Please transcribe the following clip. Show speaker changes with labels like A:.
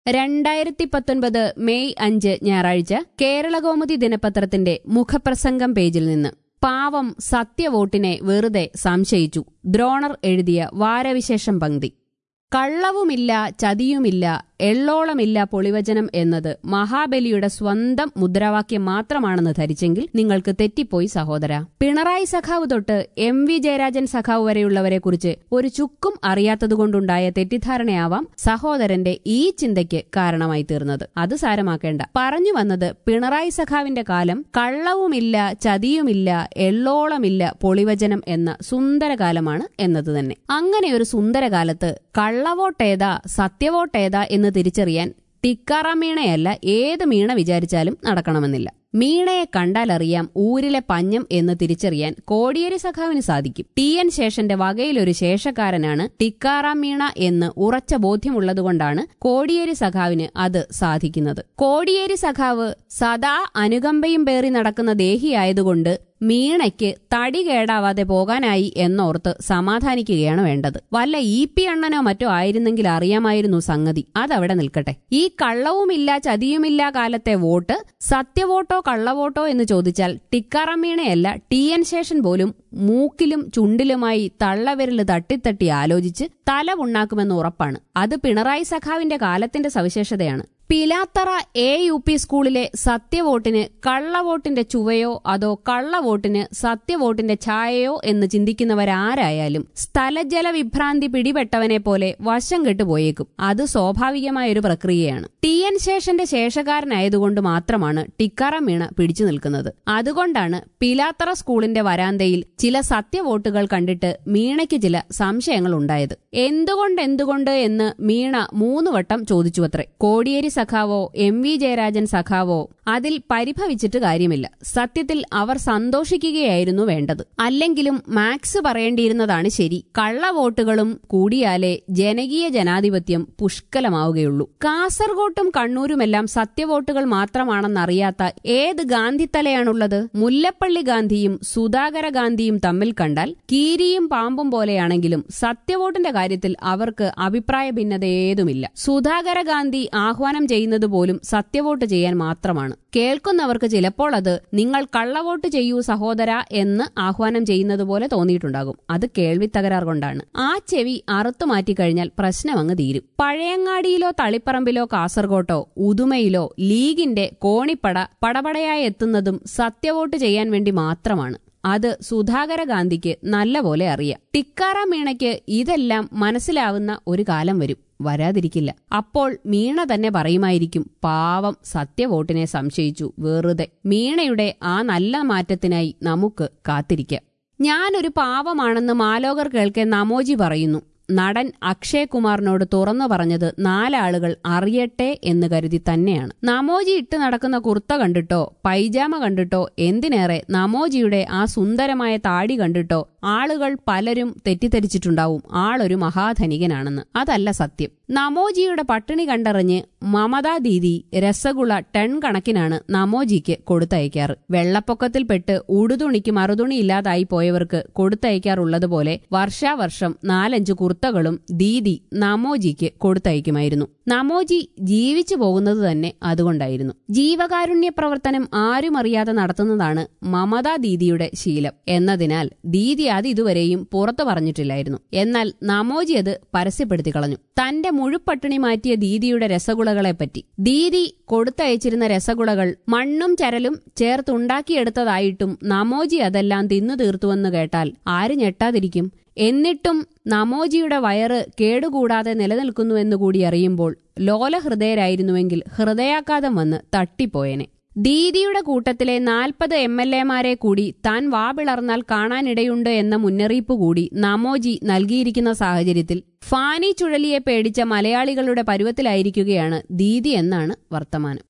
A: രണ്ടായിരത്തി പത്തൊൻപത് മെയ് അഞ്ച് ഞായറാഴ്ച കേരളകൗമുദി ദിനപത്രത്തിന്റെ മുഖപ്രസംഗം പേജിൽ നിന്ന് പാവം സത്യവോട്ടിനെ വെറുതെ സംശയിച്ചു ദ്രോണർ എഴുതിയ വാരവിശേഷം പങ്ക്തി കള്ളവുമില്ല ചതിയുമില്ല എള്ളോളമില്ല പൊളിവചനം എന്നത് മഹാബലിയുടെ സ്വന്തം മുദ്രാവാക്യം മാത്രമാണെന്ന് ധരിച്ചെങ്കിൽ നിങ്ങൾക്ക് തെറ്റിപ്പോയി സഹോദര പിണറായി സഖാവ് തൊട്ട് എം വി ജയരാജൻ സഖാവ് വരെയുള്ളവരെ കുറിച്ച് ഒരു ചുക്കും അറിയാത്തതുകൊണ്ടുണ്ടായ തെറ്റിദ്ധാരണയാവാം സഹോദരന്റെ ഈ ചിന്തയ്ക്ക് കാരണമായി തീർന്നത് അത് സാരമാക്കേണ്ട പറഞ്ഞു വന്നത് പിണറായി സഖാവിന്റെ കാലം കള്ളവുമില്ല ചതിയുമില്ല എള്ളോളമില്ല പൊളിവചനം എന്ന സുന്ദരകാലമാണ് എന്നത് തന്നെ അങ്ങനെ ഒരു സുന്ദരകാലത്ത് കള്ളവോട്ടേതാ സത്യവോട്ടേതാ എന്ന് തിരിച്ചറിയാൻ ടിക്കാറാം മീണയല്ല ഏത് മീണ വിചാരിച്ചാലും നടക്കണമെന്നില്ല മീണയെ കണ്ടാലറിയാം ഊരിലെ പഞ്ഞം എന്ന് തിരിച്ചറിയാൻ കോടിയേരി സഖാവിന് സാധിക്കും ടി എൻ ശേഷന്റെ വകയിലൊരു ശേഷക്കാരനാണ് ടിക്കാറാം മീണ എന്ന് ഉറച്ച ബോധ്യമുള്ളതുകൊണ്ടാണ് കോടിയേരി സഖാവിന് അത് സാധിക്കുന്നത് കോടിയേരി സഖാവ് സദാ അനുകമ്പയും പേറി നടക്കുന്ന ദേഹിയായതുകൊണ്ട് മീണയ്ക്ക് തടി കേടാവാതെ പോകാനായി എന്നോർത്ത് സമാധാനിക്കുകയാണ് വേണ്ടത് വല്ല ഇ പി അണ്ണനോ മറ്റോ ആയിരുന്നെങ്കിൽ അറിയാമായിരുന്നു സംഗതി അതവിടെ നിൽക്കട്ടെ ഈ കള്ളവുമില്ല ചതിയുമില്ല കാലത്തെ വോട്ട് സത്യവോട്ടോ കള്ളവോട്ടോ എന്ന് ചോദിച്ചാൽ ടിക്കാറാം മീണയല്ല ടി എൻ ശേഷൻ പോലും മൂക്കിലും ചുണ്ടിലുമായി തള്ളവിരല് തട്ടിത്തട്ടി ആലോചിച്ച് തല ഉണ്ടാക്കുമെന്ന് ഉറപ്പാണ് അത് പിണറായി സഖാവിന്റെ കാലത്തിന്റെ സവിശേഷതയാണ് പിലാത്തറ എ യു പി സ്കൂളിലെ സത്യവോട്ടിന് കള്ളവോട്ടിന്റെ ചുവയോ അതോ കള്ളവോട്ടിന് സത്യവോട്ടിന്റെ ഛായയോ എന്ന് ചിന്തിക്കുന്നവരാരായാലും സ്ഥലജല വിഭ്രാന്തി പിടിപെട്ടവനെ പോലെ വശം കെട്ടുപോയേക്കും അത് സ്വാഭാവികമായ ഒരു പ്രക്രിയയാണ് ടി എൻ ശേഷന്റെ ശേഷക്കാരനായതുകൊണ്ട് മാത്രമാണ് ടിക്കാറം വീണ പിടിച്ചു നിൽക്കുന്നത് അതുകൊണ്ടാണ് പിലാത്തറ സ്കൂളിന്റെ വരാന്തയിൽ ചില സത്യവോട്ടുകൾ കണ്ടിട്ട് മീണയ്ക്ക് ചില സംശയങ്ങൾ ഉണ്ടായത് എന്തുകൊണ്ട് എന്തുകൊണ്ട് എന്ന് മീണ മൂന്ന് വട്ടം ചോദിച്ചുവത്രേ കോടിയേരി സഖാവോ എം വി ജയരാജൻ സഖാവോ അതിൽ പരിഭവിച്ചിട്ട് കാര്യമില്ല സത്യത്തിൽ അവർ സന്തോഷിക്കുകയായിരുന്നു വേണ്ടത് അല്ലെങ്കിലും മാക്സ് പറയേണ്ടിയിരുന്നതാണ് ശരി കള്ളവോട്ടുകളും കൂടിയാലേ ജനകീയ ജനാധിപത്യം പുഷ്കലമാവുകയുള്ളൂ കാസർകോട്ടും കണ്ണൂരുമെല്ലാം സത്യവോട്ടുകൾ മാത്രമാണെന്നറിയാത്ത ഏത് ഗാന്ധിത്തലയാണുള്ളത് മുല്ലപ്പള്ളി ഗാന്ധിയും സുധാകര ഗാന്ധിയും തമ്മിൽ കണ്ടാൽ കീരിയും പാമ്പും പോലെയാണെങ്കിലും സത്യവോട്ടിന്റെ കാര്യത്തിൽ അവർക്ക് അഭിപ്രായ ഭിന്നത ഏതുമില്ല സുധാകര ഗാന്ധി ആഹ്വാനം ചെയ്യുന്നത് പോലും സത്യവോട്ട് ചെയ്യാൻ മാത്രമാണ് കേൾക്കുന്നവർക്ക് ചിലപ്പോൾ അത് നിങ്ങൾ കള്ളവോട്ട് ചെയ്യൂ സഹോദര എന്ന് ആഹ്വാനം ചെയ്യുന്നത് പോലെ തോന്നിയിട്ടുണ്ടാകും അത് കേൾവി തകരാർ കൊണ്ടാണ് ആ ചെവി അറുത്തു മാറ്റിക്കഴിഞ്ഞാൽ പ്രശ്നം അങ്ങ് തീരും പഴയങ്ങാടിയിലോ തളിപ്പറമ്പിലോ കാസർകോട്ടോ ഉദുമയിലോ ലീഗിന്റെ കോണിപ്പട പടപടയായി എത്തുന്നതും സത്യവോട്ട് ചെയ്യാൻ വേണ്ടി മാത്രമാണ് അത് സുധാകര ഗാന്ധിക്ക് നല്ലപോലെ അറിയാം ടിക്കാറാം മീണയ്ക്ക് ഇതെല്ലാം മനസ്സിലാവുന്ന ഒരു കാലം വരും വരാതിരിക്കില്ല അപ്പോൾ മീണ തന്നെ പറയുമായിരിക്കും പാവം സത്യവോട്ടിനെ സംശയിച്ചു വെറുതെ മീണയുടെ ആ നല്ല മാറ്റത്തിനായി നമുക്ക് കാത്തിരിക്കാം ഞാനൊരു പാവമാണെന്ന് മാലോകർ കേൾക്കെ നമോജി പറയുന്നു നടൻ അക്ഷയ് കുമാറിനോട് തുറന്നു പറഞ്ഞത് നാലാളുകൾ അറിയട്ടെ എന്ന് കരുതി തന്നെയാണ് നമോജി ഇട്ട് നടക്കുന്ന കുർത്ത കണ്ടിട്ടോ പൈജാമ കണ്ടിട്ടോ എന്തിനേറെ നമോജിയുടെ ആ സുന്ദരമായ താടി കണ്ടിട്ടോ ആളുകൾ പലരും തെറ്റിദ്ധരിച്ചിട്ടുണ്ടാവും ആളൊരു മഹാധനികനാണെന്ന് അതല്ല സത്യം നമോജിയുടെ പട്ടിണി കണ്ടറിഞ്ഞ് മമതാ ദീദി രസഗുള ടൺ കണക്കിനാണ് നമോജിക്ക് കൊടുത്തയക്കാറ് വെള്ളപ്പൊക്കത്തിൽപ്പെട്ട് ഉടുതുണിക്ക് മറുതുണി ഇല്ലാതായി പോയവർക്ക് കൊടുത്തയക്കാറുള്ളതുപോലെ വർഷാവർഷം നാലഞ്ച് കുർത്തകളും ദീദി നമോജിക്ക് കൊടുത്തയക്കുമായിരുന്നു നമോജി ജീവിച്ചു പോകുന്നത് തന്നെ അതുകൊണ്ടായിരുന്നു ജീവകാരുണ്യ പ്രവർത്തനം ആരും അറിയാതെ നടത്തുന്നതാണ് മമതാ ദീദിയുടെ ശീലം എന്നതിനാൽ ദീദി അത് ഇതുവരെയും പുറത്തു പറഞ്ഞിട്ടില്ലായിരുന്നു എന്നാൽ നമോജി അത് പരസ്യപ്പെടുത്തി കളഞ്ഞു തന്റെ മുഴുപ്പട്ടിണി മാറ്റിയ ദീദിയുടെ രസഗുളകളെപ്പറ്റി ദീദി കൊടുത്തയച്ചിരുന്ന രസഗുളകൾ മണ്ണും ചരലും ചേർത്തുണ്ടാക്കിയെടുത്തതായിട്ടും നമോജി അതെല്ലാം തിന്നു തീർത്തുവെന്ന് കേട്ടാൽ ആര് ഞെട്ടാതിരിക്കും എന്നിട്ടും നമോജിയുടെ വയറ് കേടുകൂടാതെ നിലനിൽക്കുന്നുവെന്ന് കൂടി അറിയുമ്പോൾ ലോലഹൃദയരായിരുന്നുവെങ്കിൽ ഹൃദയാഘാതം വന്ന് തട്ടിപ്പോയനെ ദീദിയുടെ കൂട്ടത്തിലെ നാൽപ്പത് എം എൽ എമാരെ കൂടി താൻ വാപിളർന്നാൽ കാണാനിടയുണ്ട് എന്ന മുന്നറിയിപ്പ് കൂടി നമോജി നൽകിയിരിക്കുന്ന സാഹചര്യത്തിൽ ഫാനി ചുഴലിയെ പേടിച്ച മലയാളികളുടെ പരുവത്തിലായിരിക്കുകയാണ് ദീദി എന്നാണ് വർത്തമാനം